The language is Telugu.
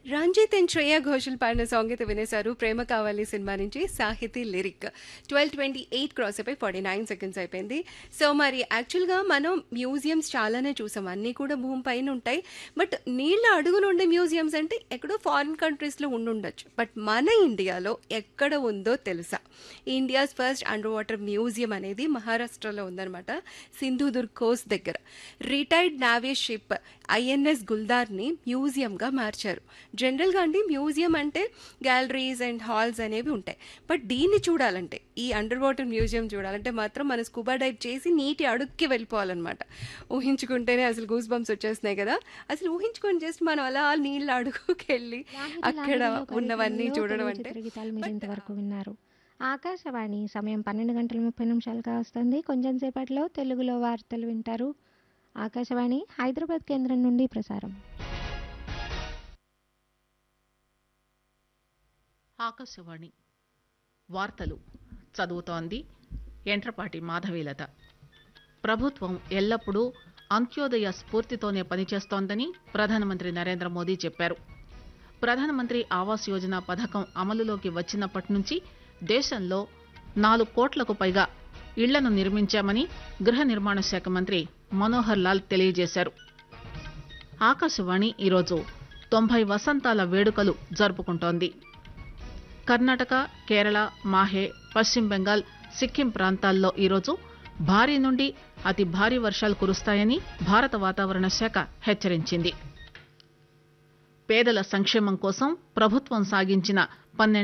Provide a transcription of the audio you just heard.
రంజిత్ అండ్ శ్రేయా ఘోషల్ పాడిన సాంగ్ అయితే వినేశారు ప్రేమ కావాలి సినిమా నుంచి Sahithi lyric twelve twenty eight cross అయిపోయి ఫార్టీ నైన్ సెకండ్స్ అయిపోయింది సో మరి యాక్చువల్గా మనం మ్యూజియంస్ చాలానే చూసాం అన్నీ కూడా భూమి పైన ఉంటాయి బట్ నీళ్ళ అడుగులు ఉండే మ్యూజియంస్ అంటే ఎక్కడో ఫారిన్ కంట్రీస్లో ఉండుండొచ్చు బట్ మన ఇండియాలో ఎక్కడ ఉందో తెలుసా India's first under water museum అనేది మహారాష్ట్రలో ఉందన్నమాట సింధుదుర్గ్ కోస్ట్ దగ్గర రిటైర్డ్ నావీ షిప్ ఐఎన్ఎస్ గుల్దార్ని మ్యూజియంగా మార్చారు జనరల్గా అండి మ్యూజియం అంటే గ్యాలరీస్ అండ్ హాల్స్ అనేవి ఉంటాయి బట్ దీన్ని చూడాలంటే ఈ అండర్ వాటర్ మ్యూజియం చూడాలంటే మాత్రం మనం స్కూబా డైవ్ చేసి నీటి అడుక్కి వెళ్ళిపోవాలన్నమాట ఊహించుకుంటేనే అసలు గూస్ బంప్స్ వచ్చేస్తున్నాయి కదా అసలు ఊహించుకొని జస్ట్ మనం అలా నీళ్ళ అడుగుకి వెళ్ళి అక్కడ ఉన్నవన్నీ చూడడం అంటే గీతాలు మీరు ఇంతవరకు విన్నారు ఆకాశవాణి సమయం పన్నెండు గంటల ముప్పై నిమిషాలుగా వస్తుంది కొంచెం సేపట్లో తెలుగులో వార్తలు వింటారు ఆకాశవాణి హైదరాబాద్ కేంద్రం నుండి ప్రసారం ఆకాశవాణి వార్తలు చదువుతోంది ఎంట్రపాటి మాధవీలత ప్రభుత్వం ఎల్లప్పుడూ అంత్యోదయ స్ఫూర్తితోనే పనిచేస్తోందని ప్రధానమంత్రి నరేంద్ర మోదీ చెప్పారు ప్రధానమంత్రి ఆవాస్ యోజన పథకం అమలులోకి వచ్చినప్పటి నుంచి దేశంలో నాలుగు కోట్లకు పైగా ఇళ్లను నిర్మించామని గృహ నిర్మాణ శాఖ మంత్రి మనోహర్ లాల్ తెలియజేశారు ఆకాశవాణి ఈరోజు తొంభై వసంతాల వేడుకలు జరుపుకుంటోంది కర్ణాటక కేరళ మాహే పశ్చిమ బెంగాల్ సిక్కిం ప్రాంతాల్లో ఈరోజు భారీ నుండి అతి భారీ వర్షాలు కురుస్తాయని భారత వాతావరణ శాఖ హెచ్చరించింది పేదల సంక్షేమం కోసం ప్రభుత్వం సాగించిన పన్నెండు